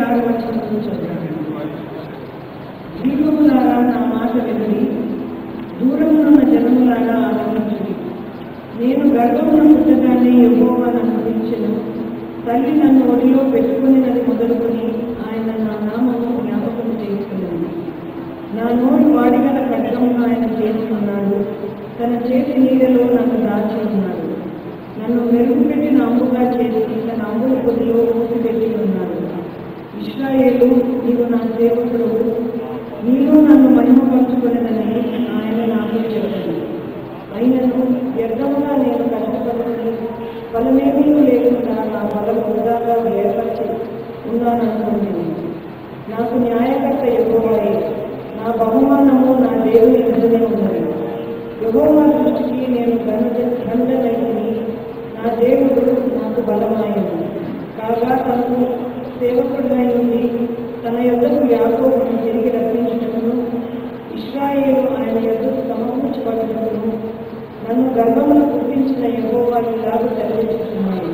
ఆరు వచనంలో చదివాను దీపములారా నా మాట వినడి దూరమున్న జనములారా ఆలోచించుడి నేను గర్భమున పుట్టగానే యెహోవా నన్ను పిలిచెను తల్లి నన్ను ఒడిలో పెట్టుకునినది మొదలుకొని ఆయన నా నామము జ్ఞాపకం చేసుకున్నాను నా నోరు వాడిగల ఖడ్గమును ఆయన చేసి ఉన్నాడు తన చేతి నీడలో నన్ను దాచి ఉన్నాడు నన్ను మెరుగుపెట్టిన అంబుగా చేసి తన అంబుల కొద్దిలో మూసిపెట్టి ఉన్నాడు ఇస్రాయేలు నీవు నా సేవకుడు నీలో నన్ను మహిమపరచుకునేదని ఆయన నాకు చెప్పాడు అయినను వ్యర్థముగా నేను కష్టపడుతుంది ఫలమేమీ లేకుండా నా బలం వృధాగా ఏర్పరిచి ఉన్నాననుకుంది నాకు న్యాయకర్త యెహోవాయే నా బహుమానము నా దేవుని ఎదురునే ఉన్నది యెహోవా దృష్టికి నేను గంధ గంధనైంది నా దేవుడు నాకు బలమైనది కాగా తనకు సేవకుడినై ఉండి తన యొద్దకు యాకోబును తిరిగి రప్పించుటకును ఇస్రాయేలు ఆయన యొద్దకు సమకూర్చబడుటకును నన్ను గర్భమును పుట్టించిన యెహోవా ఇలాగ తెలియజేస్తున్నాయి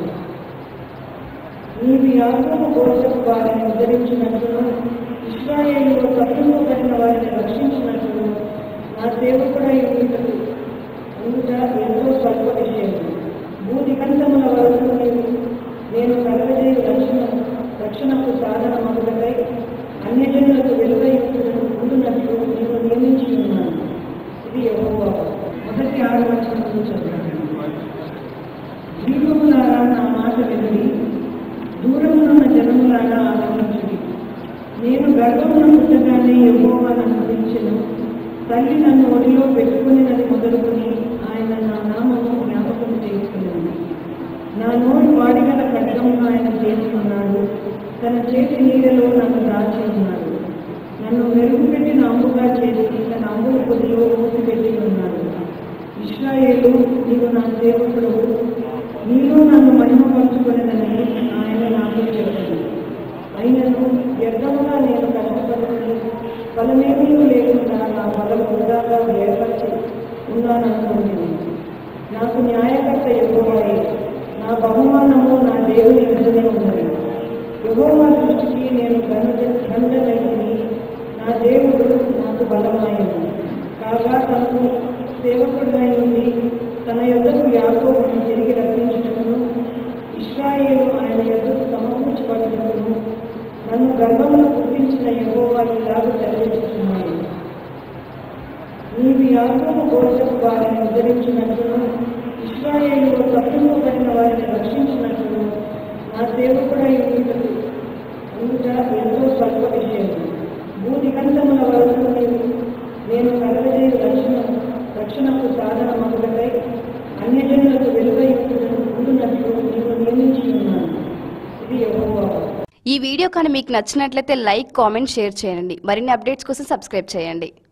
నీవు యాకోబు కోసపు వారిని ఉద్ధరించినట్లును ఇస్రాయేలులో తప్పులు కలిగిన వారిని రక్షించినట్లును నా సేవకుడై ఉంటకు ఉంట ఎంతో స్వల్ప విషయం భూదిగంతముల వరకు నీవు నేను కలగజేయ రక్షణ రక్షణకు సాధన మొదలకై అన్యజనులకు వెలుగయుక్తులను ఉండునట్లు నేను నియమించి ఉన్నాను ఇది యెహోవా మొదటి ఆరు వచనంలో చదివాను దీపములారా నా మాట వినడి దూరమున్న జనములారా ఆలోచించుడి నేను గర్భమున పుట్టగానే యెహోవా నన్ను పిలిచెను తల్లి నన్ను ఒడిలో పెట్టుకునినది మొదలుకొని ఆయన నా నామము జ్ఞాపకం చేసుకున్నాను నా నోరు వాడిగల ఖడ్గమును ఆయన చేసి ఉన్నాడు తన చేతి నీడలో నన్ను దాచి ఉన్నాడు నన్ను మెరుగుపెట్టిన అంబుగా చేసి తన అంబుల కొద్దిలో మూసిపెట్టి ఉన్నాడు ఇస్రాయేలు నీవు నా సేవకుడు నీలో నన్ను మహిమపరచుకునేదని ఆయన నాకు చెప్పాడు అయినను వ్యర్థముగా నేను కష్టపడుతుంది ఫలమేమీ లేకుండా నా బలం వృధాగా ఏర్పరిచి ఉన్నాననుకుంటుంది నాకు న్యాయకర్త యెహోవాయే నా బహుమానము నా దేవుని ఎదురునే ఉన్నది యెహోవా దృష్టికి నేను గంధ గంధనైంది నా దేవుడు నాకు బలమైనది కాగా తనకు సేవకుడినై ఉండి తన యొద్దకు యాకోబుని తిరిగి రప్పించుటకును ఇస్రాయేలు ఆయన యొద్దకు సమకూర్చబడుటకును నన్ను గర్భంలో పుట్టించిన యెహోవా ఇలాగ తెలియజేస్తున్నాయి నీవు యాకోబు కోసపు వారిని ఉద్ధరించినట్లును ఇస్రాయేలులో తప్పులు కలిగిన వారిని రక్షించినట్లును నా సేవకుడై ఉంటకు ఉంట ఎంతో స్వల్ప విషయం భూదిగంతముల వరకు నీవు నేను కలగజేయ రక్షణ రక్షణకు సాధన మొదలకై అన్యజనులకు వెలుగయుక్తులను ఉండునట్లు నేను నియమించి ఉన్నాను ఇది యెహోవా ఈ వీడియో కానీ మీకు నచ్చినట్లయితే లైక్ కామెంట్ షేర్ చేయండి మరిన్ని అప్డేట్స్ కోసం సబ్స్క్రైబ్ చేయండి